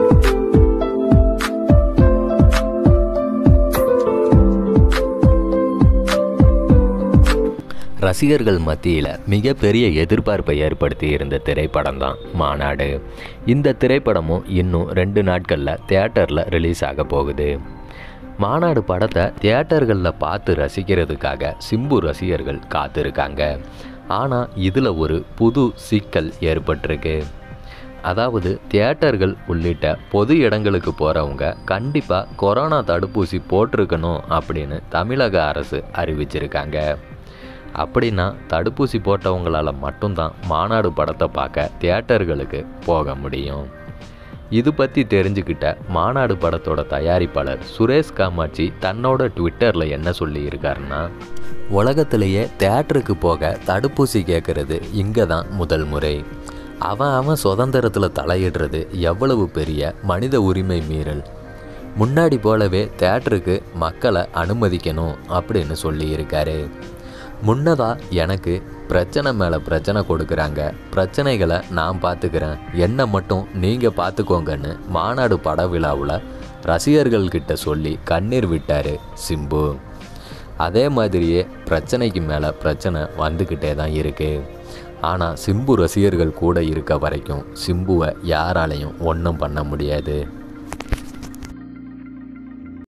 ரசிகர்கள் மத்தியில் மிகப்பெரிய எதிர்பார்ப்பை ஏற்படுத்தி இருந்த திரைப்படம் தான் மாநாடு இந்த திரைப்படமும் இன்னும் ரெண்டு நாட்களில் தியேட்டரில் ரிலீஸ் ஆக போகுது மாநாடு படத்தை தியேட்டர்களில் பார்த்து ரசிக்கிறதுக்காக சிம்பு ரசிகர்கள் காத்திருக்காங்க ஆனால் இதில் ஒரு புது சிக்கல் ஏற்பட்டிருக்கு அதாவது தியேட்டர்கள் உள்ளிட்ட பொது இடங்களுக்கு போகிறவங்க கண்டிப்பாக கொரோனா தடுப்பூசி போட்டிருக்கணும் அப்படின்னு தமிழக அரசு அறிவிச்சிருக்காங்க அப்படின்னா தடுப்பூசி போட்டவங்களால மட்டும்தான் மாநாடு படத்தை பார்க்க தியேட்டர்களுக்கு போக முடியும் இது பற்றி தெரிஞ்சுக்கிட்ட மாநாடு படத்தோட தயாரிப்பாளர் சுரேஷ் காமாட்சி தன்னோட ட்விட்டரில் என்ன சொல்லியிருக்காருன்னா உலகத்திலேயே தேட்டருக்கு போக தடுப்பூசி கேட்குறது இங்கே தான் முதல் முறை அவன் அவன் சுதந்திரத்தில் தலையிடுறது எவ்வளவு பெரிய மனித உரிமை மீறல் முன்னாடி போலவே தேட்டருக்கு மக்களை அனுமதிக்கணும் அப்படின்னு சொல்லியிருக்காரு முன்னதாக எனக்கு பிரச்சனை மேலே பிரச்சனை கொடுக்குறாங்க பிரச்சனைகளை நான் பார்த்துக்கிறேன் என்னை மட்டும் நீங்கள் பார்த்துக்கோங்கன்னு மாநாடு பட விழாவில் ரசிகர்கள்கிட்ட சொல்லி கண்ணீர் விட்டார் சிம்பு அதே மாதிரியே பிரச்சனைக்கு மேலே பிரச்சனை வந்துக்கிட்டே தான் இருக்குது ஆனால் சிம்பு ரசிகர்கள் கூட இருக்க வரைக்கும் சிம்புவை யாராலையும் ஒன்றும் பண்ண முடியாது